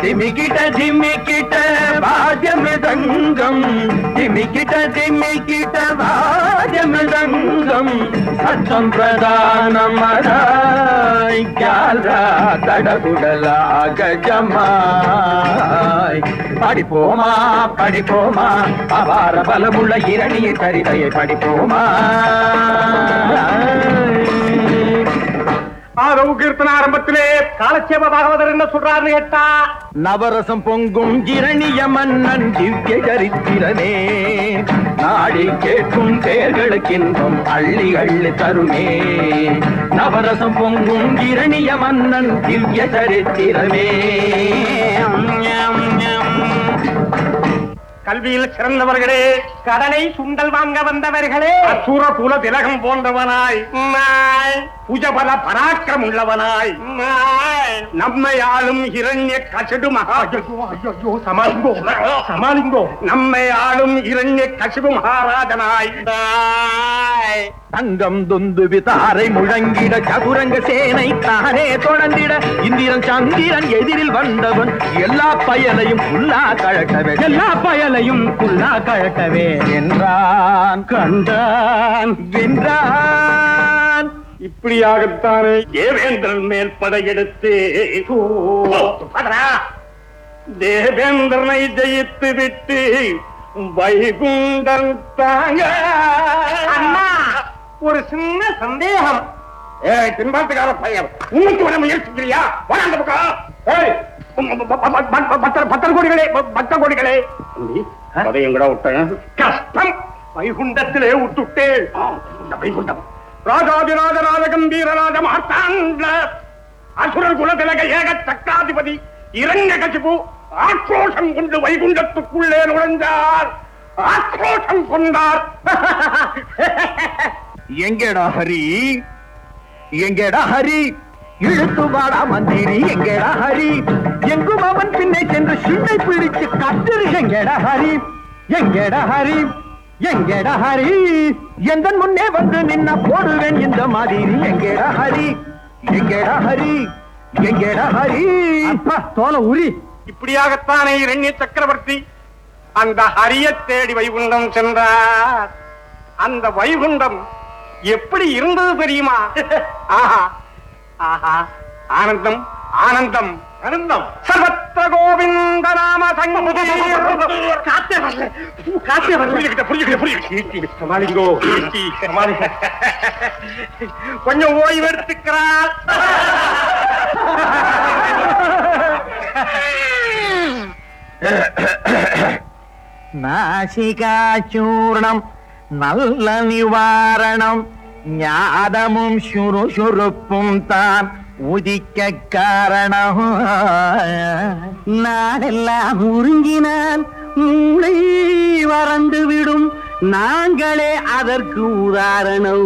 திமிக்கிட்ட திமிக்கிட்ட வாஜமிருதங்கம் திமிக்கிட்ட திமிக்கிட்ட வாஜமிருதங்கம் சத்தம் பிரதானம் அதாய் கியால்ரா தடகுடலா கஜமாய் படிப்போமா படிப்போமா அபார பலமுள்ள இரணிய கரிதையை படிப்போமா ஆதவு கீர்த்தன ஆரம்பத்திலே காலட்சேப பாகவதர் என்ன சொல்றாருன்னு கேட்டா நவரசம் பொங்கும் இரணிய மன்னன் திவ்ய சரித்திரனே நாடி கேட்கும் பேர்களுக்கின்பம் அள்ளி அள்ளி தருமே நவரசம் பொங்கும் இரணிய மன்னன் திவ்ய சரித்திரமே கல்வியில் சிறந்தவர்களே கடனை சுண்டல் வாங்க வந்தவர்களே அசுர குல திலகம் போன்றவனாய் நாய் புஜபல பராக்கிரம் உள்ளவனாய் நாய் நம்மை ஆளும் இரண்ய கசிடு மகா ஐயோ சமாளிங்கோ சமாளிங்கோ நம்மை ஆளும் இரண்ய கசிபு மகாராஜனாய் நாய் தங்கம் துந்து விதாரை முழங்கிட சதுரங்க சேனை தானே தொடர்ந்திட இந்திரன் சந்திரன் எதிரில் வந்தவன் எல்லா பயனையும் புல்லா கழட்டவே எல்லா பயனையும் புல்லா கழட்டவே என்றான் கண்டான் வென்றான் இப்படியாகத்தானே தேவேந்திரன் மேல் படையெடுத்து பதறா. தேவேந்திரனை ஜெயித்து விட்டு வைகுண்டன் தாங்க அண்ணா ஒரு சின்ன சந்தேகம் ஏய் பின்பாட்டுக்கார பையன் உனக்கு வர முயற்சிக்கிறியா வர அந்த பக்கம் ஏய் பத்தர் கோடிகளே பத்தர் கோடிகளே அதையும் கூட விட்டேன் கஷ்டம் வைகுண்டத்திலே விட்டுட்டேன் வைகுண்டம் ராஜாதிராஜராஜ கம்பீரராஜ மார்த்தாண்ட அசுரர் குலதிலக ஏக சக்கராதிபதி இரண்ய கசிபு ஆக்ரோஷம் கொண்டு வைகுண்டத்துக்குள்ளே நுழைந்தார் ஆக்ரோஷம் கொண்டார் எங்கடா ஹரி எங்கடா ஹரி இழுத்து வாடா மந்திரி எங்கடா ஹரி எங்கும் அவன் பின்னே சென்று சின்னை பிடிச்சு கத்திரு எங்கடா ஹரி எங்கடா ஹரி எங்கடா ஹரி எந்த முன்னே வந்து நின்ன போடுவேன் இந்த மாதிரி எங்கடா ஹரி எங்கடா ஹரி எங்கடா ஹரி அப்பா தோல உரி இப்படியாகத்தானே இரண்ய சக்கரவர்த்தி அந்த ஹரிய தேடி வைகுண்டம் சென்றார் அந்த வைகுண்டம் எப்படி இருந்தது தெரியுமா ஆஹா ஆஹா ஆனந்தம் ஆனந்தம் ஆனந்தம் சர்வத்த கோவிந்த நாம காத்தே வரல காத்தே வரல புரிஞ்சுக்கிட்ட புரிஞ்சுக்கிட்ட புரிஞ்சுக்கிட்ட சமாளிங்கோ சமாளிங்க கொஞ்சம் ஓய்வு எடுத்துக்கிறார் നാശികാചൂർണം നല്ല നിവാരണം ஞாதமும் சுறுசுறுப்பும் தான் உதிக்க காரணம் நாடெல்லாம் உறிஞ்சினால் மூளை வறண்டு விடும் நாங்களே அதற்கு உதாரணம்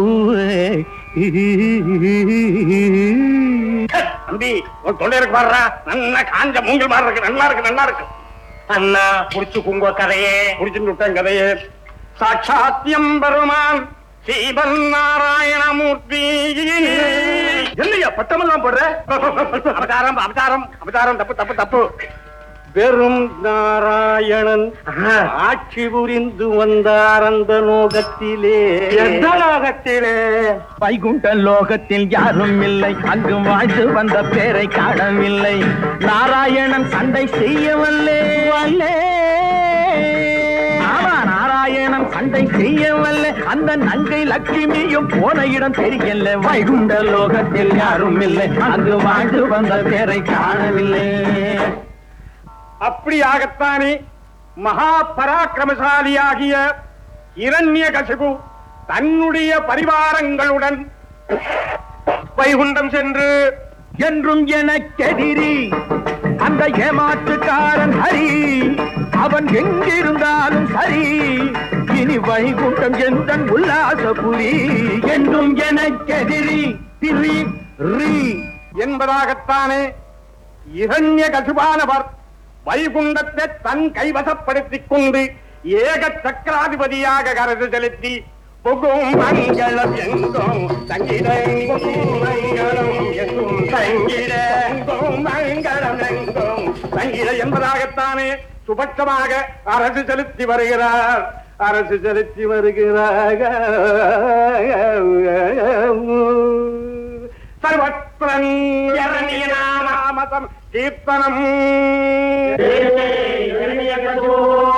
தம்பி ஒரு தொண்டையருக்கு பாடுறா நல்லா காஞ்ச மூங்கல் மாதிரி இருக்கு நல்லா இருக்கு நல்லா இருக்கு அண்ணா புடிச்சுக்குங்க கதையே புடிச்சுட்டு விட்டேன் கதையே சாட்சாத்தியம் பெருமான் ஸ்ரீமன் நாராயணமூர்த்தி என்னையா பட்டமெல்லாம் போடுற அவதாரம் அவதாரம் அவதாரம் தப்பு தப்பு தப்பு வெறும் நாராயணன் ஆட்சி புரிந்து வந்தார் அந்த லோகத்திலே எந்த லோகத்திலே வைகுண்ட லோகத்தில் யாரும் இல்லை அங்கு வாழ்ந்து வந்த பேரை காணவில்லை நாராயணன் சண்டை செய்யவல்லே வல்லே ஆமா நாராயணன் சண்டை செய்யவல்ல அந்த நங்கை லட்சுமியும் போன இடம் தெரியல வைகுண்ட லோகத்தில் யாரும் இல்லை அங்கு வாழ்ந்து வந்த பேரை காணவில்லை அப்படியாகத்தானே மகா பராக்கிரமசாலியாகிய இரண்ய கசிபு தன்னுடைய பரிவாரங்களுடன் வைகுண்டம் சென்று என்றும் எனக்கெதிரி அந்த ஏமாற்றுக்காரன் ஹரி அவன் எங்கிருந்தாலும் சரி இனி வைகுண்டம் எந்தன் உல்லாசபுரி என்றும் எனக்கெதிரி திரி ரீ என்பதாகத்தானே இரண்ய கசிபானவர் வைகுண்டத்தை தன் கைவசப்படுத்திக் கொண்டு ஏக சக்கராதிபதியாக கரசு செலுத்தி புகும் மங்களம் எங்கும் தங்கிடெங்கும் மங்களம் எங்கும் தங்கிடெங்கும் மங்களம் எங்கும் தங்கிட என்பதாகத்தானே சுபட்சமாக அரசு செலுத்தி வருகிறார் அரசு செலுத்தி வருகிறார் சர்வத்ரன் நாமதம் கீர்த்தனம்